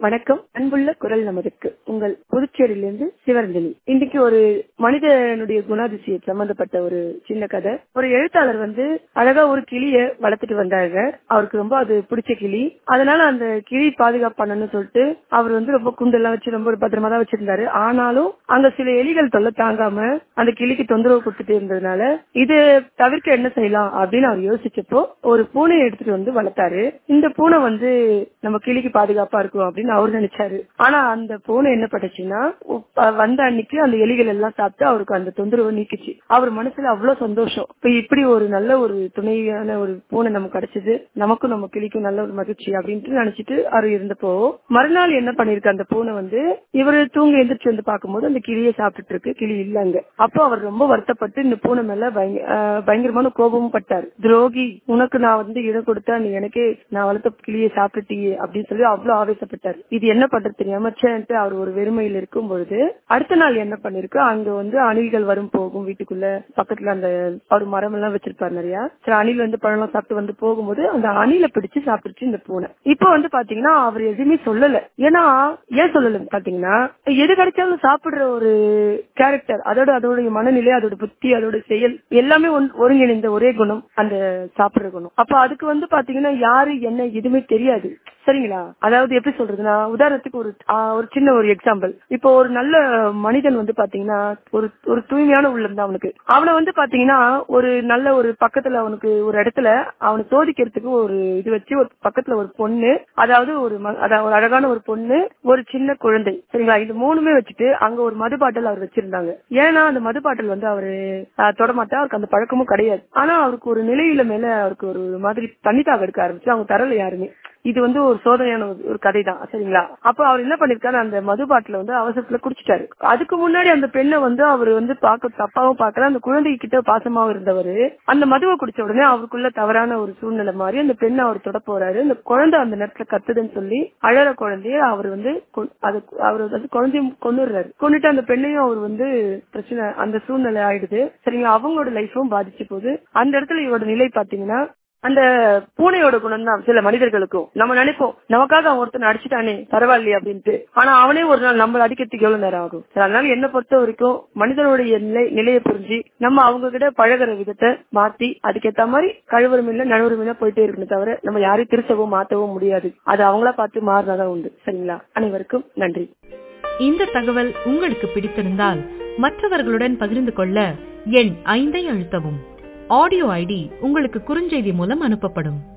வணக்கம் அன்புள்ள குரல் நமதுக்கு உங்கள் புதுச்சேரியிலிருந்து சிவரஞ்சனி இன்னைக்கு ஒரு மனிதனுடைய குணாதிசயம் சம்பந்தப்பட்ட ஒரு சின்ன கதை ஒரு எழுத்தாளர் வந்து அழகா ஒரு கிளிய வளர்த்துட்டு வந்தாங்க அவருக்கு ரொம்ப அது பிடிச்ச கிளி அதனால அந்த கிளி பாதுகாப்பு பண்ணணும்னு சொல்லிட்டு அவர் வந்து ரொம்ப குண்டெல்லாம் வச்சு ரொம்ப பத்திரமா தான் வச்சிருந்தாரு ஆனாலும் அங்க சில எலிகள் தொல்லை தாங்காம அந்த கிளிக்கு தொந்தரவு கொடுத்துட்டே இருந்ததுனால இது தவிர்க்க என்ன செய்யலாம் அப்படின்னு அவர் யோசிச்சப்போ ஒரு பூனையை எடுத்துட்டு வந்து வளர்த்தாரு இந்த பூனை வந்து நம்ம கிளிக்கு பாதுகாப்பா இருக்கும் அப்படின்னு அவர் நினைச்சாரு ஆனா அந்த பூனை என்ன பண்ணுச்சுன்னா உப்- வந்த அன்னைக்கு அந்த எலிகள் எல்லாம் சாப்பிட்டு அவருக்கு அந்த தொந்தரவு நீக்கிச்சு அவர் மனசுல அவ்வளவு சந்தோஷம் இப்ப இப்படி ஒரு நல்ல ஒரு துணையான ஒரு பூனை நமக்கு கிடைச்சது நமக்கும் நம்ம கிளிக்கும் நல்ல ஒரு மகிழ்ச்சி அப்படின்ட்டு நினைச்சிட்டு அவர் இருந்தப்போ மறுநாள் என்ன பண்ணிருக்கு அந்த பூனை வந்து இவரு தூங்க எந்திரிச்சு வந்து பார்க்கும்போது அந்த கிளியை சாப்பிட்டுட்டு இருக்கு கிளி இல்லங்க அப்போ அவர் ரொம்ப வருத்தப்பட்டு இந்த பூனை மேல பயங்க- ஆஹ் பயங்கரமான கோபமும் பட்டார் துரோகி உனக்கு நான் வந்து இடம் கொடுத்தா நீ எனக்கே நான் வளர்த்த கிளியை சாப்பிட்டுட்டியே அப்படின்னு சொல்லி அவ்வளவு ஆவேசப்பட்டார் இது என்ன பண்றது தெரியாம சேன்ட்டு அவர் ஒரு வெறுமையில் இருக்கும் பொழுது அடுத்த நாள் என்ன பண்ணிருக்கு அங்க வந்து அணில்கள் வரும் போகும் வீட்டுக்குள்ள பக்கத்துல அந்த அவர் மரம் எல்லாம் வச்சிருப்பாரு நிறைய சரி அணில் வந்து பழம் சாப்பிட்டு வந்து போகும்போது அந்த அணிலை பிடிச்சு சாப்பிட்டுச்சு இந்த பூனை இப்போ வந்து பாத்தீங்கன்னா அவர் எதுவுமே சொல்லல ஏன்னா ஏன் சொல்லல பாத்தீங்கன்னா எது கிடைச்சாலும் சாப்பிடுற ஒரு கேரக்டர் அதோட அதோட மனநிலை அதோட புத்தி அதோட செயல் எல்லாமே ஒன்- ஒருங்கிணைந்த ஒரே குணம் அந்த சாப்பிடுற குணம் அப்ப அதுக்கு வந்து பாத்தீங்கன்னா யாரு என்ன எதுவுமே தெரியாது சரிங்களா அதாவது எப்படி சொல்றதுன்னா உதாரணத்துக்கு ஒரு ஆ, ஒரு சின்ன ஒரு எக்ஸாம்பிள் இப்போ ஒரு நல்ல மனிதன் வந்து பாத்தீங்கன்னா ஒரு ஒரு தூய்மையான உள்ளம் தான் அவனுக்கு அவனை வந்து பாத்தீங்கன்னா ஒரு நல்ல ஒரு பக்கத்துல அவனுக்கு ஒரு இடத்துல அவனை சோதிக்கிறதுக்கு ஒரு இது வச்சு ஒரு பக்கத்துல ஒரு பொண்ணு அதாவது ஒரு ம- அதாவது ஒரு அழகான ஒரு பொண்ணு ஒரு சின்ன குழந்தை சரிங்களா இது மூணுமே வச்சுட்டு அங்க ஒரு மது பாட்டில் அவர் வச்சிருந்தாங்க ஏன்னா அந்த மது பாட்டில் வந்து அவரு ஆ, தொடமாட்டா அவருக்கு அந்த பழக்கமும் கிடையாது ஆனா அவருக்கு ஒரு நிலையில மேல அவருக்கு ஒரு மாதிரி தண்ணி தாக எடுக்க ஆரம்பிச்சு அவங்க தரல யாருமே இது வந்து ஒரு சோதனையான ஒரு- ஒரு கதை தான் சரிங்களா அப்ப அவர் என்ன பண்ணிருக்காரு அந்த மது பாட்டில வந்து அவசரத்துல குடிச்சிட்டாரு அதுக்கு முன்னாடி அந்த பெண்ணை வந்து அவர் வந்து பார்க்க தப்பாவும் பார்க்கல அந்த குழந்தை கிட்ட பாசமாவும் இருந்தவர் அந்த மதுவை குடிச்ச உடனே அவருக்குள்ள தவறான ஒரு சூழ்நிலை மாதிரி அந்த பெண்ணை அவர் தொட போறாரு அந்த குழந்தை அந்த நேரத்துல கத்துதுன்னு சொல்லி அழற குழந்தைய அவர் வந்து கொ- அது அவர் வந்து குழந்தையும் கொண்டுடுறாரு கொண்டுட்டு அந்த பெண்ணையும் அவர் வந்து பிரச்சனை அந்த சூழ்நிலை ஆயிடுது சரிங்களா அவங்களோட லைஃபும் பாதிச்சு போகுது அந்த இடத்துல இவரோட நிலை பாத்தீங்கன்னா அந்த பூனையோட குணம் தான் சில மனிதர்களுக்கும் நம்ம நினைப்போம் நமக்காக அவன் ஒருத்தன் அடிச்சுட்டானே பரவாயில்லையே அப்படின்ட்டு ஆனா அவனே ஒரு நாள் நம்மள அடிக்கிறதுக்கு எவ்வளவு நேரம் ஆகும் சரி, அதனால என்ன பொறுத்த வரைக்கும் மனிதனுடைய நிலை நிலையை புரிஞ்சு நம்ம அவங்க கிட்ட பழகுற விதத்தை மாத்தி அதுக்கேத்த மாதிரி கழுவரும் இல்ல நழுவரும் இல்ல போயிட்டே இருக்கணும் தவிர நம்ம யாரையும் திருத்தவோ மாத்தவோ முடியாது அது அவங்களா பார்த்து மாறினாதான் உண்டு சரிங்களா அனைவருக்கும் நன்றி இந்த தகவல் உங்களுக்கு பிடித்திருந்தால் மற்றவர்களுடன் பகிர்ந்து கொள்ள எண் ஐந்தை அழுத்தவும் ஆடியோ ஐடி உங்களுக்கு குறுஞ்செய்தி மூலம் அனுப்பப்படும்